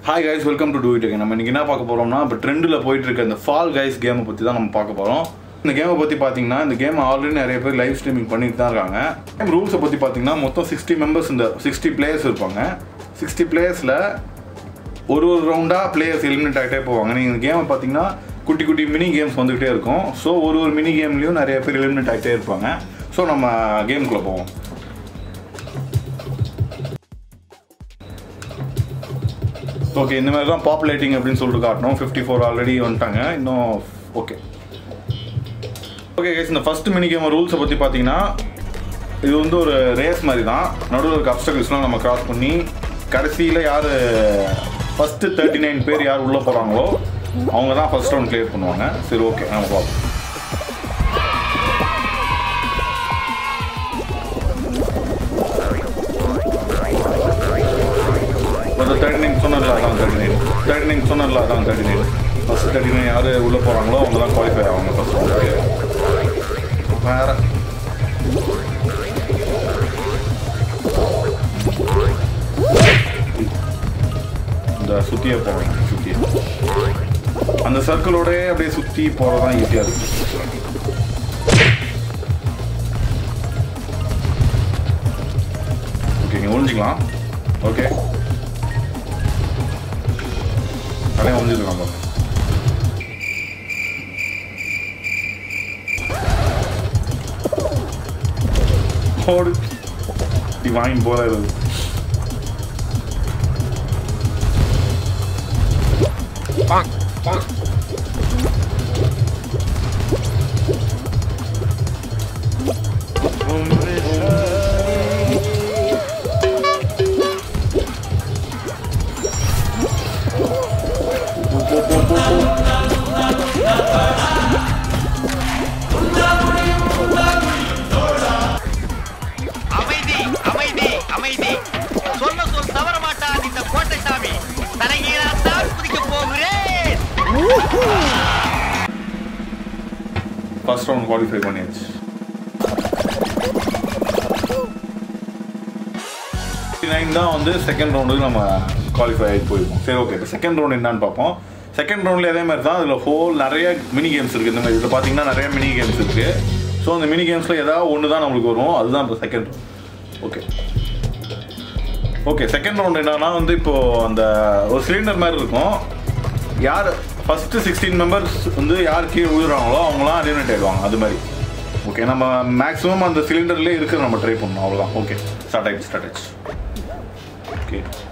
hi guys welcome to do it நம்ம இன்னைக்கு என்ன பார்க்க போறோம்னா இப்போ ட்ரெண்டில் போயிட்டு இருக்க இந்த ஃபால் கைஸ் கேமை பற்றி தான் நம்ம பார்க்க போகிறோம் இந்த கேமை பற்றி பார்த்தீங்கன்னா இந்த கேம் ஆல்ரெடி நிறைய பேர் லைவ் ஸ்ட்ரீமிங் பண்ணிட்டு தான் இருக்காங்க கேம் ரூல்ஸை பற்றி பார்த்தீங்கன்னா மொத்தம் சிக்ஸ்டி மெம்பர்ஸ் இந்த சிக்ஸ்டி பிளேயர்ஸ் இருப்பாங்க சிக்ஸ்டி பிளேயர்ஸில் ஒரு ஒரு ரவுண்டாக பிளேயர்ஸ் எலிமினேட் ஆகிட்டே போவாங்க நீங்கள் இந்த கேமை பார்த்தீங்கன்னா குட்டி குட்டி மினி கேம்ஸ் வந்துகிட்டே இருக்கும் ஸோ ஒரு ஒரு மினி கேம்லேயும் நிறைய பேர் எலிமினேட் ஆகிட்டே இருப்பாங்க ஸோ நம்ம கேமுக்குள்ளே போவோம் ஓகே இந்த மாதிரி தான் பாப்புலேட்டிங் அப்படின்னு சொல்லிட்டு காட்டணும் ஃபிஃப்டி ஃபோர் ஆல்ரெடி வந்துட்டாங்க இன்னும் ஓகே ஓகே கேஸ் இந்த ஃபர்ஸ்ட் மினி கேம் ரூல்ஸை பற்றி பார்த்தீங்கன்னா இது வந்து ஒரு ரேஸ் மாதிரி தான் நடுவில் இருக்க அப்டக்கிள்ஸ்லாம் நம்ம கிராஸ் பண்ணி கடைசியில் யார் ஃபஸ்ட்டு தேர்ட்டி நைன் பேர் யார் உள்ளே போகிறாங்களோ அவங்க தான் ஃபர்ஸ்ட் ரவுண்ட் கிளியர் பண்ணுவாங்க சரி ஓகே நம்ம பார்ப்போம் ஒரு தேர்ட்டி நைன் சொன்னதில்ல அதான் தேர்ட்டி நைன் தேர்ட்டி நைன் சொன்னதில்ல அதான் thirty nine first thirty nine யார் உள்ளே போகிறாங்களோ அவங்க தான் குவாலிஃபை ஆவாங்க ஃபர்ஸ்ட் ரவுண்டுக்கு வேற இந்த சுற்றியே போவாங்க சுற்றி அந்த சர்க்கிளோடயே அப்படியே சுற்றி போகிறது தான் ஈஸியாக இருக்கு ஓகே நீங்கள் ஒழிஞ்சிக்கலாம் ஓகே அப்படியே ஒழிஞ்சிக்கலாம் பாருங்க ஓடு இப்படி வாங்கி போகிறது போ போ போ போ போ அமைதி அமைதி அமைதி சொல்ல சொல் தவற மாட்டான் இந்த கோட்டை சாமி தலைகீழாத்தான் குதிக்க போகிறேன் ஃபர்ஸ்ட் ரவுண்ட் குவாலிஃபை பண்ணியாச்சு நைன் தான் வந்து செகண்ட் ரவுண்டுக்கு நம்ம குவாலிஃபை ஆகி போயிருக்கோம் சரி ஓகே இப்போ செகண்ட் ரவுண்ட் என்னன்னு பார்ப்போம் செகண்ட் ரவுண்டில் அதே மாதிரி தான் அதில் ஹோல் நிறைய மினி கேம்ஸ் இருக்குது இந்த மாதிரி இதில் பார்த்தீங்கன்னா நிறைய மினி கேம்ஸ் இருக்குது ஸோ அந்த மினி கேம்ஸில் ஏதாவது ஒன்று தான் நம்மளுக்கு வரும் அதுதான் இப்போ second okay okay second round என்னன்னா வந்து இப்போது அந்த ஒரு சிலிண்டர் மாதிரி இருக்கும் யார் ஃபஸ்ட்டு சிக்ஸ்டீன் மெம்பர்ஸ் வந்து யார் கீழே விழுறாங்களோ அவங்களாம் எலிமினேட் ஆயிடுவாங்க அது மாதிரி ஓகே நம்ம மேக்ஸிமம் அந்த சிலிண்டர்லேயே இருக்கிற நம்ம ட்ரை பண்ணணும் அவ்வளோதான் ஓகே ஸ்டார்ட் ஆயிடுச்சு ஸ்டார்ட் ஆயிடுச்சு ஓகே